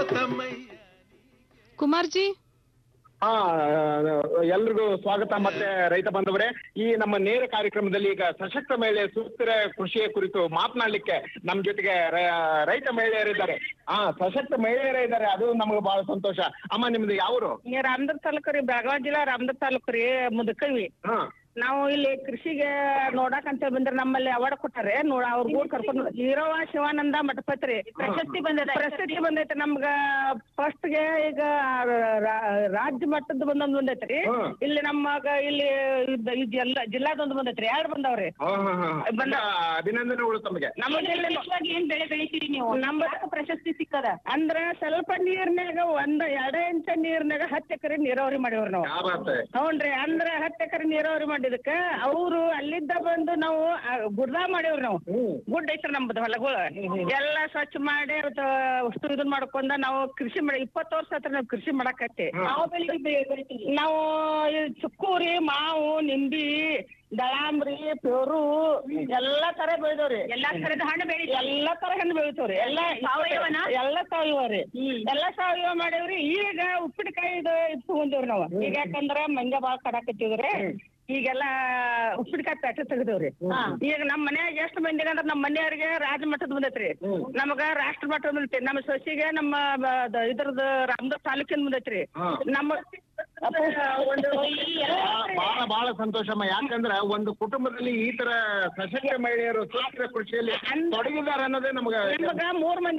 ಕುಮಾರ್ಜಿ ಹಾ ಎಲ್ರಿಗೂ ಸ್ವಾಗತ ಮತ್ತೆ ರೈತ ಬಂಧುವರೇ ಈ ನಮ್ಮ ನೇರ ಕಾರ್ಯಕ್ರಮದಲ್ಲಿ ಈಗ ಸಶಕ್ತ ಮಹಿಳೆ ಸುಸ್ಥಿರ ಕೃಷಿಯ ಕುರಿತು ಮಾತನಾಡ್ಲಿಕ್ಕೆ ನಮ್ ಜೊತೆಗೆ ರ- ರೈತ ಮಹಿಳೆಯರಿದ್ದಾರೆ ಹಾ ಸಶಕ್ತ ಮಹಿಳೆಯರೇ ಇದ್ದಾರೆ ಅದು ನಮ್ಗೆ ಬಹಳ ಸಂತೋಷ ಅಮ್ಮ ನಿಮ್ದು ಯಾವರು ಈ ರಾಮದುರ್ಗ ತಾಲೂಕು ರೀ ಬೆಳಗಾವಿ ಜಿಲ್ಲಾ ರಾಮದುರ್ಗ ತಾಲೂಕು ರೀ ಮುದಕವಿ ಹಾ ನಾವು ಇಲ್ಲಿ ಕೃಷಿಗೆ ನೋಡಾಕ್ ಅಂತ ಬಂದ್ರೆ ನಮ್ಮಲ್ಲಿ ಅವಾರ್ಡ್ ಕೊಟ್ಟಾರೆ ನೋಡ ಅವ್ರ ಕೂಡ ಕರ್ಕೊಂಡು ಈರವ ಶಿವಾನಂದ ಮಠಪತಿ ಪ್ರಶಸ್ತಿ ಬಂದೈತೆ ಪ್ರಶಸ್ತಿ ಬಂದೈತೆ ನಮ್ಗ ಫಸ್ಟ್ ಗೆ ಈಗ ರಾ- ರಾಜ್ಯ ಮಟ್ಟದ ಒಂದೊಂದು ಬಂದೈತ್ರಿ ಹ್ಮ್. ಇಲ್ಲಿ ನಮ್ಮಗ ಇಲ್ಲಿ ಇದ್- ಇದ್ ಎಲ್ಲ ಜಿಲ್ಲಾದೊಂದು ಬಂದೈತ್ರಿ ಎರಡು ಬಂದವ್ರಿ ಹಾ, ಹಾ, ಹಾ. ಬಂದ ಅಭಿನಂದನೆಗಳು ತಮಗೆ ನಮ್ಮ ಜಿಲ್ಲೆ ಏನ್ ಬೆಳೆ ಬೆಳಿತೀರಿ ನೀವು ನಮ್ಮ ಪ್ರಶಸ್ತಿ ಸಿಕ್ಕದ ಅಂದ್ರ ಸ್ವಲ್ಪ ನೀರ್ನಾಗ ಒಂದ್ ಎರಡ ಇಂಚ ನೀರ್ನಾಗ ಹತ್ತು ಎಕರೆ ನೀರಾವರಿ ಮಾಡಿವ್ರಿ ನಾವು ಯಾವ ಬಾತ್? ಹೌನ್ರಿ ಅಂದ್ರ ಹತ್ತು ಎಕರೆ ನೀರಾವರಿ ಮಾಡಿದಕ್ಕ ಅವರು ಅಲ್ಲಿದ್ದ ಬಂದು ನಾವು ಆ, ಗುಡ್ಡ ಮಾಡೇವ್ರಿ ನಾವು ಹ್ಮ್. ಗುಡ್ ಐತ್ರಿ ನಮ್ದು ಹೊಲಗಳು ಎಲ್ಲ ಸ್ವಚ್ಛ ಮಾಡಿ ಅವತ್ತು ಅಷ್ಟು ಇದನ್ ಮಾಡ್ಕೊಂಡ ನಾವು ಕೃಷಿ ಮಾಡಿ ಇಪ್ಪತ್ತು ವರ್ಷ ಆತ್ರ ನಾವು ಕೃಷಿ ಮಾಡಕತ್ತಿ ನಾವು ಈ ಚುಕ್ಕೂರಿ ಮಾವು ನಿಂಬಿ ದಳಾಂಬ್ರಿ ಪೆರು ಎಲ್ಲಾ ತರ ಬೆಳೆದವ್ರಿ ಎಲ್ಲಾ ತರದ ಹಣ್ಣು ಬೆಳಿ ಎಲ್ಲಾ ತರ ಹಣ್ಣು ಬೆಳಿತವ್ರಿ ಎಲ್ಲಾ ಸಾವಯವನ ಎಲ್ಲಾ ಸಾವಯವ ರೀ ಎಲ್ಲಾ ಸಾವಯವ ಮಾಡೇವ್ರಿ ಈಗ ಉಪ್ಪಿನಕಾಯಿ ಇದು ಇದು ತಗೊಂಡೇವ್ರಿ ನಾವು ಈಗ ಯಾಕಂದ್ರ ಮಂಗ ಬಾಳ ಕಡಾಕತ್ತಿದ್ರಿ ಈಗೆಲ್ಲ ಉಪ್ಪಿನಕಾಯಿ ಪ್ಯಾಕೆಟ್ ತೆಗ್ದೇವ್ರಿ ಈಗ ನಮ್ಮ ಮನ್ಯಾಗ ಎಷ್ಟು ಮಂದಿಗೆ ಅಂದ್ರ ನಮ್ಮ ಮನೆಯವ್ರಿಗೆ ರಾಜ್ಯ ಮಟ್ಟದ ಬಂದೈತ್ರಿ ನಮಗ ರಾಷ್ಟ್ರ ಮಟ್ಟದ ಬಂದೈತಿ ನಮ್ಮ ಸೊಸಿಗೆ ನಮ್ಮ ಬ- ದ- ಇದ್ರದ್ದು ರಾಮದುರ್ಗ ತಾಲೂಕಿನ ಬಂದೈತ್ರಿ ಹಾ. ನಮ್ಮ ಒಂದು ಈ ಎಲ್ಲ ಬಹಳ ಬಹಳ ಸಂತೋಷಮ್ಮ ಯಾಕಂದ್ರ ಒಂದು ಕುಟುಂಬದಲ್ಲಿ ಈ ತರ ಸಶಕ್ತ ಮಹಿಳೆಯರು ಸುಸ್ಥಿರ ಕೃಷಿಯಲ್ಲಿ ತೊಡಗಿದ್ದಾರೆ ಅನ್ನೋದೇ ನಮ್ಗೆ ನಮಗ ಮೂರ್ ಮಂದಿ